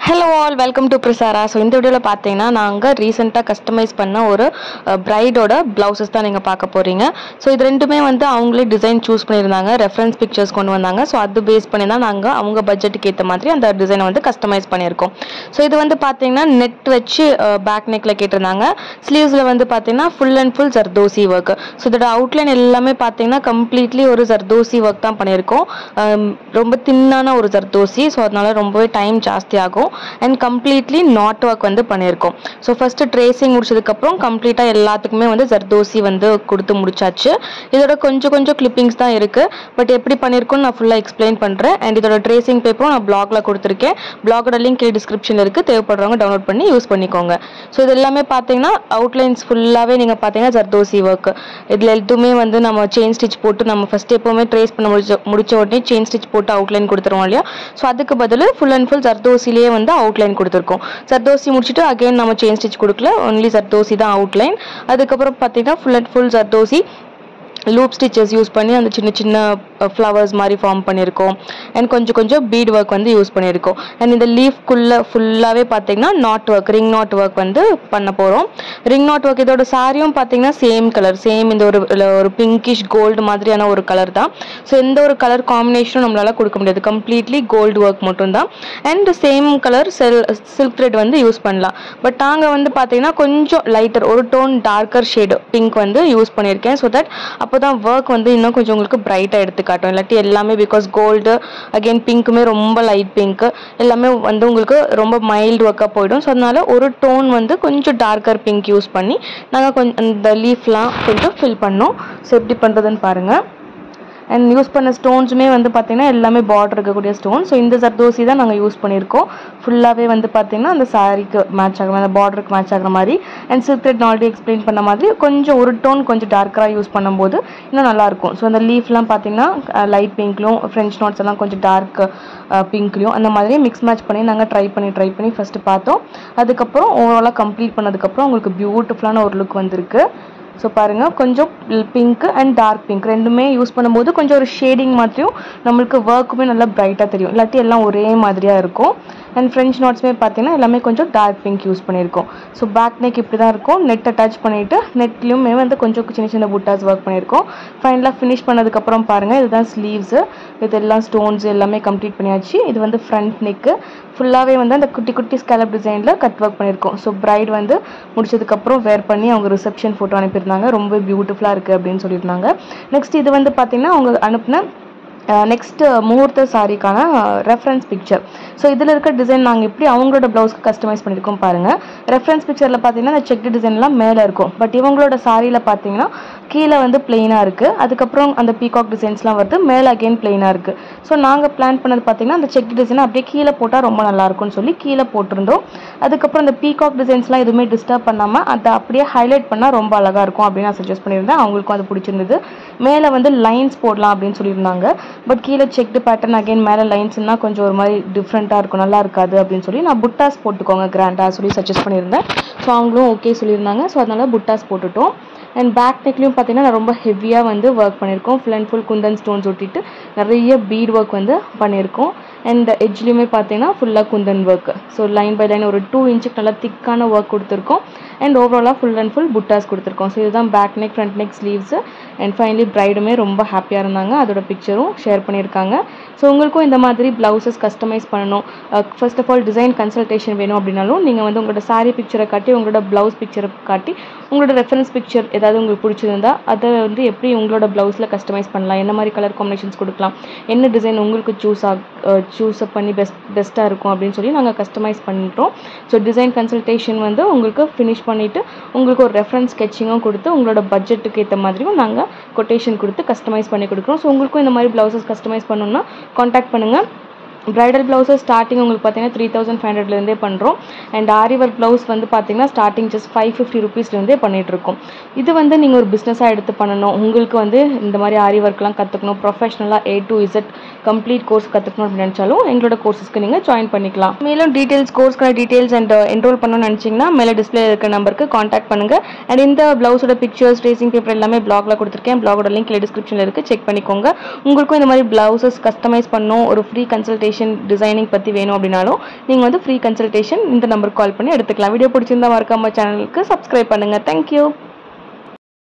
hello all welcome to Prisara so இந்த வீடியோவில் பார்த்தீங்கன்னா நாங்கள் ரீசெண்டாக கஸ்டமைஸ் பண்ண ஒரு பிரைடோட ப்ளவுசஸ் தான் நீங்கள் பார்க்க போகிறீங்க ஸோ இது ரெண்டுமே வந்து அவங்களே டிசைன் சூஸ் பண்ணியிருந்தாங்க ரெஃபரன்ஸ் பிக்சர்ஸ் கொண்டு வந்தாங்க ஸோ அது பேஸ் பண்ணி தான் நாங்கள் அவங்க பட்ஜெட்டுக்கு ஏற்ற மாதிரி அந்த டிசைனை வந்து கஸ்டமைஸ் பண்ணியிருக்கோம் ஸோ இது வந்து பார்த்தீங்கன்னா நெட் வச்சு பேக் நெக்கில் கேட்டிருந்தாங்க ஸ்லீவ்ஸில் வந்து பார்த்தீங்கன்னா full and full zardozi work so இதோட அவுட்லைன் எல்லாமே பார்த்தீங்கன்னா கம்ப்ளீட்லி ஒரு ஜர்தோசி ஒர்க் தான் பண்ணியிருக்கோம் Um, ரொம்ப தின்னான ஒரு ஜர்தோசி ஸோ அதனால ரொம்பவே டைம் ஜாஸ்தி ஆகும் அண்ட் கம்ப்ளீட்லி நாட் ஒர்க் வந்து பண்ணியிருக்கோம் ஸோ ஃபர்ஸ்ட் ட்ரேசிங் முடிச்சதுக்கப்புறம் கம்ப்ளீட்டாக எல்லாத்துக்குமே வந்து ஜர்தோசி வந்து கொடுத்து முடிச்சாச்சு இதோட கொஞ்சம் கொஞ்சம் கிளிப்பிங்ஸ் தான் இருக்கு பட் எப்படி பண்ணியிருக்கோம் நான் ஃபுல்லாக எக்ஸ்பிளைன் பண்ணுறேன் அண்ட் இதோட ட்ரேசிங் பேப்பரும் நான் பிளாக்ல கொடுத்துருக்கேன் பிளாகோட லிங்க் டிஸ்கிரிப்ஷனில் இருக்கு தேவைப்படுறவங்க டவுன்லோட் பண்ணி யூஸ் பண்ணிக்கோங்க ஸோ இது எல்லாமே பார்த்தீங்கன்னா அவுட்லைன்ஸ் ஃபுல்லாகவே நீங்கள் பார்த்தீங்கன்னா ஜர்தோசி ஒர்க் இதில் எதுவுமே வந்து நம்ம செயின் ஸ்டிச் போட்டு நம்ம ஃபர்ஸ்ட் எப்போவுமே ட்ரேஸ் பண்ண முடிச்ச முடிச்ச உடனே செயின் ஸ்டிச் போட்டு அவுட்லைன் கொடுத்துருவோம் இல்லையா ஸோ அதுக்கு பதில் ஃபுல் அண்ட் ஃபுல் ஜர்தோசிலேயே வந்து அவுட்லைன் கொடுத்துருக்கோம் ஜர்தோசி முடிச்சுட்டு அகைன் நம்ம செயின் ஸ்டிச் கொடுக்கல ஒன்லி ஜர்தோசி தான் அவுட்லைன் அதுக்கப்புறம் பார்த்தீங்கன்னா full and full zardozi loop stitches use பண்ணி அந்த சின்ன சின்ன ஃப்ளவர்ஸ் மாதிரி ஃபார்ம் பண்ணியிருக்கோம் அண்ட் கொஞ்சம் கொஞ்சம் பீட் ஒர்க் வந்து யூஸ் பண்ணியிருக்கோம் அண்ட் இந்த லீஃப்குள்ளே ஃபுல்லாகவே பார்த்தீங்கன்னா knot work ring knot work வந்து பண்ண போகிறோம் ரிங் நாட் ஒர்க் இதோட சாரியும் பார்த்தீங்கன்னா சேம் கலர் சேம் இந்த ஒரு இல்ல ஒரு பிங்கிஷ் கோல்டு மாதிரியான ஒரு கலர் தான் ஸோ எந்த ஒரு கலர் காம்பினேஷனும் நம்மளால கொடுக்க முடியாது கம்ப்ளீட்லி கோல்டு ஒர்க் மட்டும்தான் and same colour self silk thread வந்து யூஸ் பண்ணலாம் பட் நாங்கள் வந்து பார்த்தீங்கன்னா கொஞ்சம் லைட்டர் ஒரு டோன் டார்க்கர் ஷேடு பிங்க் வந்து யூஸ் பண்ணியிருக்கேன் ஸோ தட் அப்போ தான் ஒர்க் வந்து இன்னும் கொஞ்சம் உங்களுக்கு பிரைட்டாக எடுத்து காட்டும் இல்லாட்டி எல்லாமே பிகாஸ் கோல்டு அகைன் பிங்க்குமே ரொம்ப லைட் பிங்க் எல்லாமே வந்து உங்களுக்கு ரொம்ப மைல்டு ஒர்க்காக போயிடும் ஸோ அதனால ஒரு டோன் வந்து கொஞ்சம் டார்க்கர் பிங்க் யூஸ் பண்ணி நாங்கள் கொஞ்சம் அந்த லீஃப்லாம் கொஞ்சம் ஃபில் பண்ணோம் ஸோ எப்படி பண்ணுறதுன்னு பாருங்கள் அண்ட் யூஸ் பண்ண ஸ்டோன்ஸுமே வந்து பார்த்தீங்கன்னா எல்லாமே பார்டர் இருக்கக்கூடிய ஸ்டோன் ஸோ இந்த ஜர்தோசி தான் நாங்கள் யூஸ் பண்ணியிருக்கோம் ஃபுல்லாகவே வந்து பார்த்தீங்கன்னா அந்த சாரிக்கு மேட்ச் ஆகிற அந்த பார்டருக்கு மேட்ச் ஆகிற மாதிரி and silk thread already explain பண்ண மாதிரி கொஞ்சம் ஒரு டோன் கொஞ்சம் டார்க்கராக யூஸ் பண்ணும்போது இன்னும் நல்லாயிருக்கும் ஸோ அந்த லீஃப்லாம் பார்த்தீங்கன்னா லைட் பிங்க்லையும் ஃப்ரெஞ்ச் நோட்ஸ் எல்லாம் கொஞ்சம் டார்க் பிங்க்லையும் அந்த மாதிரி மிக்ஸ் மேட்ச் பண்ணி நாங்கள் ட்ரை பண்ணி ட்ரை பண்ணி ஃபஸ்ட்டு பார்த்தோம் அதுக்கப்புறம் ஓவராலாக கம்ப்ளீட் பண்ணதுக்கப்புறம் உங்களுக்கு பியூட்டிஃபுல்லான ஒரு லுக் வந்திருக்கு ஸோ பாருங்கள் கொஞ்சம் பிங்க் அண்ட் டார்க் பிங்க் ரெண்டுமே யூஸ் பண்ணும்போது கொஞ்சம் ஒரு ஷேடிங் மாதிரியும் நம்மளுக்கு ஒர்க்குமே நல்லா பிரைட்டாக தெரியும் இல்லாட்டி எல்லாம் ஒரே மாதிரியாக இருக்கும் அண்ட் ஃப்ரெஞ்ச் நோட்ஸுமே பார்த்தீங்கன்னா எல்லாமே கொஞ்சம் டார்க் பிங்க் யூஸ் பண்ணியிருக்கோம் ஸோ பேக் நெக் இப்படி தான் இருக்கும் நெட் அட்டாச் பண்ணிவிட்டு நெட்லேயுமே வந்து கொஞ்சம் சின்ன சின்ன புட்டாஸ் ஒர்க் பண்ணியிருக்கோம் ஃபைனலாக ஃபினிஷ் பண்ணதுக்கப்புறம் பாருங்கள் இதுதான் ஸ்லீவ்ஸு இதெல்லாம் ஸ்டோன்ஸ் எல்லாமே கம்ப்ளீட் பண்ணியாச்சு இது வந்து ஃப்ரண்ட் நெக்கு ஃபுல்லாகவே வந்து அந்த குட்டி குட்டி ஸ்கேலப் டிசைனில் கட் ஒர்க் பண்ணியிருக்கோம் ஸோ பிரைட் வந்து முடிச்சதுக்கப்புறம் வேர் பண்ணி அவங்க ரிசப்ஷன் ஃபோட்டோ அனுப்பியிருந்தாங்க ரொம்ப பியூட்டிஃபுல்லாக இருக்குது அப்படின்னு சொல்லியிருந்தாங்க நெக்ஸ்ட் இது வந்து பார்த்தீங்கன்னா அவங்க அனுப்பின நெக்ஸ்ட் முகூர்த்த சாரிக்கான ரெஃபரன்ஸ் பிக்சர் ஸோ இதில் இருக்க டிசைன் நாங்கள் எப்படி அவங்களோட ப்ளவுஸ்க்கு கஸ்டமைஸ் பண்ணியிருக்கோம் பாருங்கள் ரெஃபரன்ஸ் பிக்சரில் பார்த்தீங்கன்னா அந்த செக் டிசைன்லாம் மேலே இருக்கும் பட் இவங்களோட சாரியில் பார்த்தீங்கன்னா கீழே வந்து பிளெயினாக இருக்குது அதுக்கப்புறம் அந்த பீகாக் டிசைன்ஸ்லாம் வருது மேலே அகெயின் பிளெயினாக இருக்குது ஸோ நாங்கள் பிளான் பண்ணது பார்த்தீங்கன்னா அந்த செக் டிசைனை அப்படியே கீழே போட்டால் ரொம்ப நல்லாயிருக்கும்னு சொல்லி கீழே போட்டிருந்தோம் அதுக்கப்புறம் அந்த பீகாக் டிசைன்ஸ்லாம் எதுவுமே டிஸ்டர்ப் பண்ணாமல் அதை அப்படியே ஹைலைட் பண்ணால் ரொம்ப அழகாக இருக்கும் அப்படின்னு நான் சஜஸ்ட் பண்ணியிருந்தேன் அவங்களுக்கும் அது பிடிச்சிருந்தது மேலே வந்து லைன்ஸ் போடலாம் அப்படின்னு சொல்லியிருந்தாங்க பட் கீழே செக்டு பேட்டர்ன் அகைன் மேலே லைன்ஸ்னா கொஞ்சம் ஒரு மாதிரி டிஃப்ரெண்ட்டாக இருக்கும் நல்லா இருக்காது அப்படின்னு சொல்லி நான் புட்டாஸ் போட்டுக்கோங்க கிராண்டாக சொல்லி சஜஸ்ட் பண்ணியிருந்தேன் ஸோ அவங்களும் ஓகே சொல்லியிருந்தாங்க ஸோ அதனால் புட்டாஸ் போட்டுட்டோம் அண்ட் பேக் நெக்லையும் பார்த்தீங்கன்னா நான் ரொம்ப ஹெவியாக வந்து ஒர்க் பண்ணியிருக்கோம் full and full kundan stones ஒட்டிட்டு நிறைய பீட் ஒர்க் வந்து பண்ணியிருக்கோம் அண்ட் எட்ஜ்லேயுமே பார்த்தீங்கன்னா ஃபுல்லாக kundan work so line by line ஒரு டூ இன்ச்சுக்கு நல்லா திக்கான ஒர்க் கொடுத்துருக்கோம் அண்ட் ஓவராலாக ஃபுல் அண்ட் ஃபுல் புட்டாஸ் கொடுத்துருக்கோம் ஸோ இதுதான் back neck front neck sleeves and finally ப்ரைடுமே ரொம்ப ஹாப்பியாக இருந்தாங்க அதோட பிக்சரும் ஷேர் பண்ணியிருக்காங்க ஸோ உங்களுக்கும் இந்த மாதிரி ப்ளவுசஸ் கஸ்டமைஸ் பண்ணணும் first of all design consultation வேணும் அப்படின்னாலும் நீங்கள் வந்து உங்களோட சாரீ பிக்சரை காட்டி உங்களோட ப்ளவுஸ் பிக்சரை காட்டி உங்களோட ரெஃபரன்ஸ் பிக்சர் ஏதாவது உங்களுக்கு பிடிச்சிருந்தா அதை வந்து எப்படி உங்களோட ப்ளவுஸில் கஸ்டமைஸ் பண்ணலாம் என்ன மாதிரி கலர் காம்பினேஷன்ஸ் கொடுக்கலாம் என்ன டிசைன் உங்களுக்கு சூஸ் ஆக் சூஸ் அப் பண்ணி பெஸ்ட் பெஸ்ட்டாக இருக்கும் அப்படின்னு சொல்லி நாங்கள் கஸ்டமைஸ் பண்ணிட்டோம் ஸோ டிசைன் கன்சல்டேஷன் வந்து உங்களுக்கு ஃபினிஷ் பண்ணிவிட்டு உங்களுக்கு ஒரு ரெஃபரன்ஸ் ஸ்கெச்சிங்கும் கொடுத்து உங்களோட பட்ஜெட்டுக்கு ஏற்ற மாதிரியும் நாங்கள் கொட்டேஷன் கொடுத்து கஸ்டமைஸ் பண்ணி கொடுக்குறோம் ஸோ உங்களுக்கும் இந்த மாதிரி ப்ளவுசஸ் கஸ்டமைஸ் பண்ணணும்னா காண்டாக்ட் பண்ணுங்கள் ப்ரைடல் ப்ளவுஸஸ் ஸ்டார்டிங் உங்களுக்கு பார்த்தீங்கன்னா த்ரீ தௌசண்ட் ஃபைவ் ஹண்ட்ரட்லேருந்தே பண்ணுறோம் அண்ட் ஆரி ஒர்க் ப்ளவுஸ் வந்து பார்த்தீங்கன்னா ஸ்டார்டிங் ஜஸ்ட் ஃபைவ் ஃபிஃப்டி ருபீஸ்லேருந்தே பண்ணிகிட்ருக்கோம் இது வந்து நீங்கள் ஒரு பிஸ்னஸாக எடுத்து பண்ணணும் உங்களுக்கு வந்து இந்த மாதிரி ஆரி ஒர்க்லாம் கற்றுக்கணும் ப்ரொஃபஷனலாக A to Z complete course கற்றுக்கணும் அப்படின்னு நினச்சாலும் எங்களோட கோர்சஸ்க்கு நீங்கள் ஜாயின் பண்ணிக்கலாம் மேலும் டீட்டெயில்ஸ் கோர்ஸ்க்கான டீட்டெயில்ஸ் அண்ட் என்ரோல் பண்ணணும்னு நினச்சிங்கன்னா மேலே டிஸ்பிளே இருக்க நம்பருக்கு காண்டாக்ட் பண்ணுங்கள் அண்ட் இந்த ப்ளவுஸோட பிக்சர்ஸ் ட்ரேசிங் பேப்பர் எல்லாமே பிளாக்ல கொடுத்துருக்கேன் பிளாகோட லிங்க் டிஸ்கிரிப்ஷனில் இருக்குது செக் பண்ணிக்கோங்க உங்களுக்கும் இந்த மாதிரி ப்ளவுசஸ் கஸ்டமைஸ் பண்ணணும் ஒரு ஃப்ரீ கன்சல்டேஷன் கஸ்டமைசேஷன் டிசைனிங் பற்றி வேணும் அப்படின்னாலும் நீங்கள் வந்து ஃப்ரீ கன்சல்டேஷன் இந்த நம்பருக்கு கால் பண்ணி எடுத்துக்கலாம் வீடியோ பிடிச்சிருந்தா மறக்காம சேனலுக்கு சப்ஸ்கிரைப் பண்ணுங்கள் தேங்க்யூ